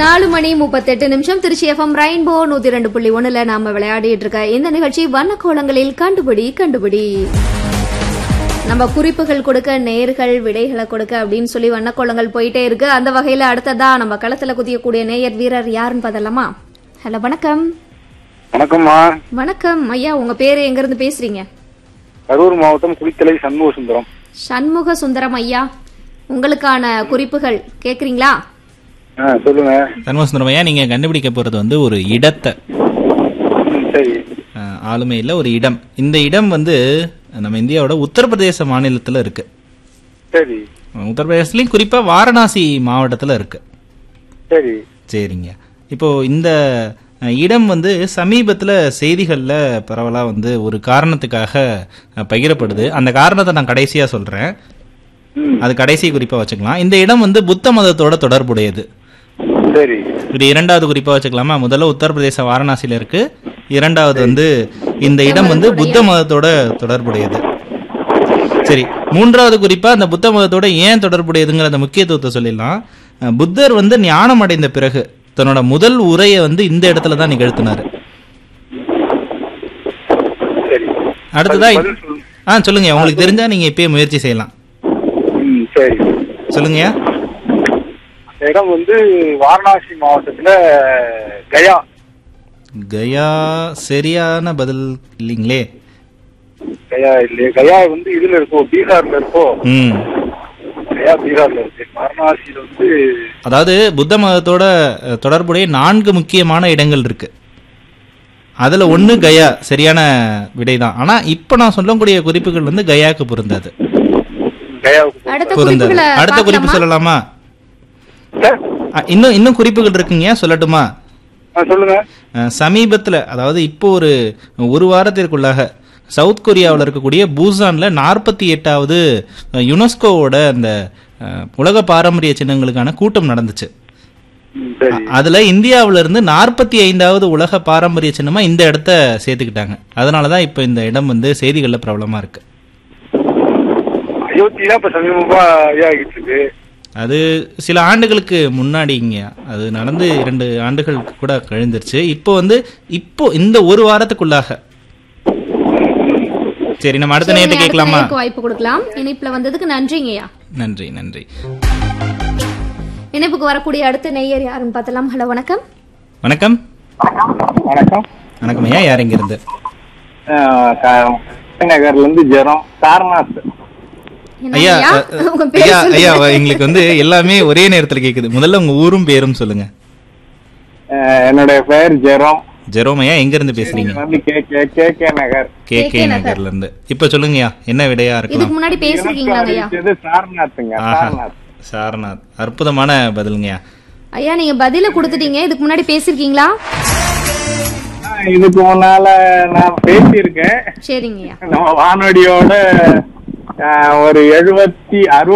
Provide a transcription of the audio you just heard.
நாலு மணி முப்பத்தெட்டு நிமிஷம் திருச்சி எஃப்எம் ரெயின்போ நூத்தி ரெண்டு புள்ளி ஒண்ணுல நாம விளையாடிட்டு இருக்க இந்த நிகழ்ச்சி வண்ணக்கோலங்களில் கண்டுபிடி கண்டுபிடி நம்ம குறிப்புகள் கொடுக்க நேர்கள் விடைகளை கொடுக்க அப்படின்னு சொல்லி வண்ணக்கோலங்கள் போயிட்டே இருக்கு அந்த வகையில அடுத்ததா நம்ம களத்துல குதிக்கக்கூடிய நேயர் வீரர் யாருன்னு பார்த்தலாமா ஹலோ வணக்கம் வணக்கம்மா வணக்கம் ஐயா உங்க பேரு எங்க இருந்து பேசுறீங்க கரூர் மாவட்டம் குளித்தலை சண்முக சுந்தரம் சண்முக சுந்தரம் ஐயா உங்களுக்கான குறிப்புகள் கேக்குறீங்களா ஆ சொல்லுங்க சண்முகசுந்தரமையா நீங்க கண்டுபிடிக்க போறது வந்து ஒரு இடத்தை ம், சரி அஹ், ஆளுமை இல்ல ஒரு இடம் இந்த இடம் வந்து நம்ம இந்தியாவோட உத்தரப்பிரதேச மாநிலத்துல இருக்கு சரி அஹ், உத்தரப்பிரதேசத்துலயும் குறிப்பா வாரணாசி மாவட்டத்துல இருக்கு சரி சரிங்க இப்போ இந்த அஹ், இடம் வந்து சமீபத்துல செய்திகள்ல பரவலா வந்து ஒரு காரணத்துக்காக அஹ், பகிரப்படுது அந்த காரணத்தை நான் கடைசியா சொல்றேன் ம் அது கடைசி குறிப்பா வச்சுக்கலாம் இந்த இடம் வந்து புத்த மதத்தோட தொடர்புடையது சரி இது இரண்டாவது குறிப்பா வச்சுக்கலாமா முதல்ல உத்தரப்பிரதேச வாரணாசியில இருக்கு இரண்டாவது வந்து இந்த இடம் வந்து புத்த மதத்தோட தொடர்புடையது சரி மூன்றாவது குறிப்பா அந்த புத்த மதத்தோட ஏன் தொடர்புடையதுங்கிற அந்த முக்கியத்துவத்தை சொல்லிடலாம் அஹ் புத்தர் வந்து ஞானம் அடைந்த பிறகு தன்னோட முதல் உரையை வந்து இந்த இடத்துல தான் நிகழ்த்தினாரு சரி அடுத்ததா பதில் சொல்லு. ஆ சொல்லுங்க உங்களுக்கு தெரிஞ்சா நீங்க இப்பயே முயற்சி செய்யலாம் ம் சரி சொல்லுங்க இந்த இடம் வந்து வாரணாசி மாவட்டத்துல கயா கயா சரியான பதில் இல்லைங்களே கயா இல்லையே கயா வந்து இதுல இருக்கோ பீகார்ல இருக்கோ ம் கயா பீகார்ல இருக்கு வாரணாசியில வந்து அதாவது புத்த மதத்தோட அஹ், தொடர்புடைய நான்கு முக்கியமான இடங்கள் இருக்கு அதுல ஒண்ணு கயா சரியான விடைதான் ஆனா இப்ப நான் சொல்லக்கூடிய குறிப்புகள் வந்து கயாக்கு பொருந்தாது கயாவுக்கு அடுத்த பொருந்தாது குறிப்புகளை அடுத்த குறிப்பு பார்க்கலாமா? சொல்லலாமா சார் அஹ், இன்னும் இன்னும் குறிப்புகள் இருக்குங்க சொல்லட்டுமா ஆ சொல்லுங்க அஹ், சமீபத்துல அதாவது இப்போ ஒரு ஒரு வாரத்திற்குள்ளாக சவுத் கொரியாவில் இருக்கக்கூடிய பூசான்ல நாற்பத்தி எட்டாவது யுனெஸ்கோவோட அந்த அஹ், உலக பாரம்பரிய சின்னங்களுக்கான கூட்டம் நடந்துச்சு ம், சரி அதுல இந்தியாவுல இருந்து நாற்பத்தி ஐந்தாவது உலக பாரம்பரிய சின்னமா இந்த இடத்த சேர்த்துக்கிட்டாங்க அதனாலதான் இப்ப இந்த இடம் வந்து செய்திகள்ல பிரபலமா இருக்கு அயோத்தி தான் இப்ப சமீபமா இதாகிட்டு இருக்கு அது சில ஆண்டுகளுக்கு முன்னாடிங்க அது நடந்து இரண்டு ஆண்டுகள் கூட கழிந்துருச்சு இப்போ வந்து இப்போ இந்த ஒரு வாரத்துக்குள்ளாக சரி நம்ம அடுத்த சரி, நேரத்தை அடுத்த கேட்கலாமா நேயருக்கு வாய்ப்பு கொடுக்கலாம் இணைப்புல வந்ததுக்கு நன்றிங்கய்யா நன்றி நன்றி இணைப்புக்கு வரக்கூடிய அடுத்த நேயர் யாருன்னு பார்த்தலாம் ஹலோ வணக்கம் வணக்கம் வணக்கம் வணக்கம் ஐயா யார் இங்க இருந்து நகர்ல இருந்து ஜெரம் சாரநாத் என்ன ஐயா ஐயா? அ, உங்க பேர் ஐயா சொல்லுங்க. ஐயா எங்களுக்கு வந்து எல்லாமே ஒரே நேரத்துல கேக்குது முதல்ல உங்க ஊரும் பேரும் சொல்லுங்க என்னுடைய பெயர் ஜெரம் ஜெரோமையா எங்க இருந்து பேசுறீங்க வந்து K K K K Nagar K KK K Nagar. நகர்ல இருந்து இப்ப சொல்லுங்கய்யா என்ன விடையா இதுக்கு இருக்கலாம் முன்னாடி பேசிருக்கீங்களாங்க ஐயா இது சாரநாத்துங்க ஆஹா. சாரநாத் சாரநாத் அற்புதமான பதிலுங்கய்யா ஐயா நீங்க பதில கொடுத்துட்டீங்க இதுக்கு முன்னாடி பேசிருக்கீங்களா ஆ, இதுக்கு முன்னால நான் பேசியிருக்கேன் சரிங்கய்யா நம்ம வானொலியோட ஆ, ஒரு எழுபத்தி அறுபது